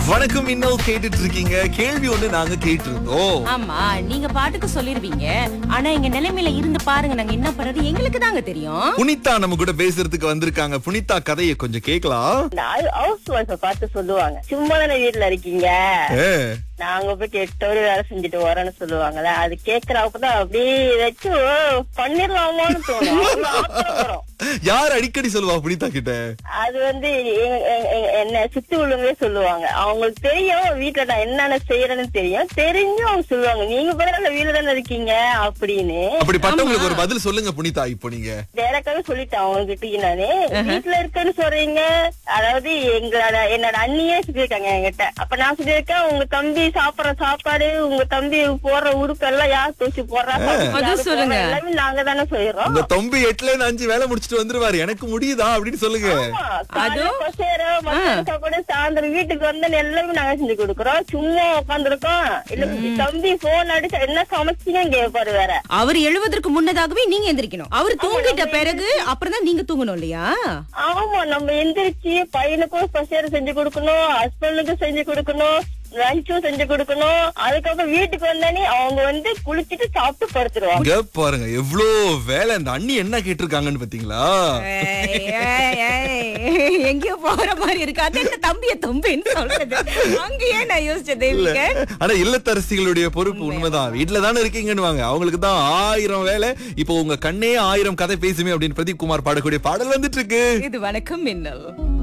வணக்கம் இன்னும் கேட்டுட்டு இருக்கீங்க கேள்வி ஒண்ணு நாங்க கேட்டு இருந்தோம் ஆமா நீங்க பாட்டுக்கு சொல்லிருவீங்க ஆனா எங்க நிலைமையில இருந்து பாருங்க நாங்க என்ன பண்றது எங்களுக்கு தாங்க தெரியும் புனிதா நம்ம கூட பேசுறதுக்கு வந்திருக்காங்க புனிதா கதையை கொஞ்சம் கேட்கலாம் இந்த ஹவுஸ் ஒய்ஃப பார்த்து சொல்லுவாங்க சும்மா தானே வீட்டுல இருக்கீங்க ஏ, நாங்க போயிட்டு எட்டு வரை வேலை செஞ்சுட்டு வரோம்னு சொல்லுவாங்கல்ல அது கேக்குறப்பதான் அப்படியே ஏதாச்சும் பண்ணிடலாமான்னு தோணும் அவ்வளவு ஆத்திரம் வரும். யார் அடிக்கடி சொல்லுவா புனிதா கிட்ட அது வந்து எ- எ- எ- என்ன சுத்தி உள்ளவங்களே சொல்லுவாங்க அவங்களுக்கு தெரியும் வீட்டுல நான் என்னென்ன செய்யறேன்னு தெரியும் தெரிஞ்சும் அவங்க சொல்லுவாங்க நீங்க பரவாயில்ல வீட்டுல தானே இருக்கீங்க அப்படின்னு அப்படி பட்டவங்களுக்கு ஒரு பதில் சொல்லுங்க புனிதா இப்போ நீங்க டேரக்டாவே சொல்லிட்டேன் அவங்க கிட்ட நானு வீட்டுல இருக்கேன்னு சொல்றீங்க அதாவது எங்களோட என்னோட அண்ணியே சொல்லியிருக்காங்க என்கிட்ட அப்ப நான் சொல்லியிருக்கேன் உங்க தம்பி சாப்பிடுற சாப்பாடு உங்க தம்பி போடுற உடுப்பு எல்லாம் யார் தூசி போடுறா அது சொல்லுங்க. எல்லாமே நாங்க தானே செய்யறோம் உங்க தம்பி எட்டுல இருந்து அஞ்சு வேலை முடிச்சிட்டு வந்துருவாரு எனக்கு முடியுதா அப்படின்னு சொல்லுங்க அதுவும்? சாப்பாடு சாயந்தரம் வீட்டுக்கு வந்து எல்லாமே நாங்க செஞ்சு கொடுக்குறோம் சும்மா உட்காந்துருக்கோம் இல்ல தம்பி போன் அடிச்சு என்ன சமைச்சீங்கன்னு கேட்பாரு வேற அவர் எழுவதற்கு முன்னதாகவே நீங்க எந்திரிக்கணும் அவர் தூங்கிட்ட பிறகு அப்புறம் தான் நீங்க தூங்கணும் இல்லையா ஆமா நம்ம எந்திரிச்சு பையனுக்கும் பசியாரம் செஞ்சு கொடுக்கணும் ஹஸ்பண்டுக்கும் செஞ்சு கொடுக்கணும் லஞ்சும் செஞ்சு கொடுக்கணும் அதுக்கப்புறம் வீட்டுக்கு வந்தானே அவங்க வந்து குளிச்சிட்டு சாப்பிட்டு படுத்துருவாங்க இங்க பாருங்க எவ்வளவு வேலை இந்த அண்ணி என்ன கேட்டிருக்காங்கன்னு பாத்தீங்களா ஏய், ஏய், ஏய், எங்கேயோ போற மாதிரி இருக்கு அது என்ன தம்பிய தம்பின்னு சொல்றது அங்கேயே நான் யோசிச்சேன் இல்ல தேவிக ஆனா இல்லத்தரசிகளுடைய பொறுப்பு உண்மைதான் வீட்டுல தானே இருக்கீங்கன்னு வாங்க அவங்களுக்கு தான் ஆயிரம் வேலை இப்போ உங்க கண்ணே ஆயிரம் கதை பேசுமே அப்படின்னு பிரதீப் குமார் பாடக்கூடிய பாடல் வந்துட்டு இருக்கு இது வணக்கம் மின்னல்